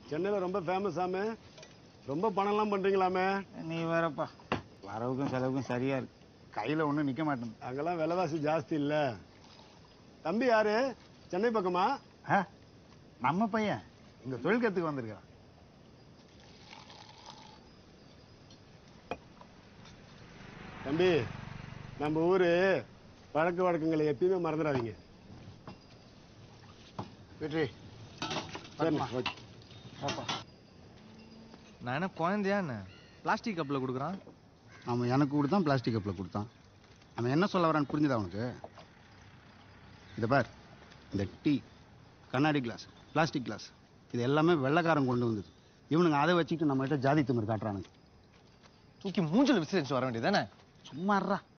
சென்னையில் ரொம்ப ஃபேமஸ் ஆமே ரொம்ப பணம்லாம் பண்ணுறீங்களாமே நீ வேறப்பா வரவுக்கும் செலவுக்கும் சரியா இருக்கு கையில ஒண்ணும் நிக்க மாட்டேங்குது அங்கெல்லாம் விலைவாசி ஜாஸ்தி இல்லை தம்பி யாரு சென்னை பக்கமா ஆ, நம்ம பையன் இங்க தொழில் கத்துக்கு வந்திருக்கான் தம்பி நம்ம ஊர் பழக்க வழக்கங்களை எப்பயுமே மறந்துடாதீங்க வெற்றி சரிண்ணா ஓகே பாப்பா நான் என்ன குழந்தையா என்ன பிளாஸ்டிக் கப்பில் கொடுக்குறான் அவன் எனக்கு கொடுத்தான் பிளாஸ்டிக் கப்பில் கொடுத்தான் அவன் என்ன சொல்ல வரான்னு புரிஞ்சுதா அவனுக்கு இதை பார் இந்த டீ கண்ணாடி கிளாஸ் பிளாஸ்டிக் கிளாஸ் இது எல்லாமே வெள்ளைக்காரன் கொண்டு வந்தது இவனுங்க அதை வச்சுக்கிட்டு நம்மகிட்ட ஜாதி திமிர் காட்டுறானுங்க தூக்கி மூஞ்சில் விசிறிச்சு வர வேண்டியதானே சும்மா இருடா.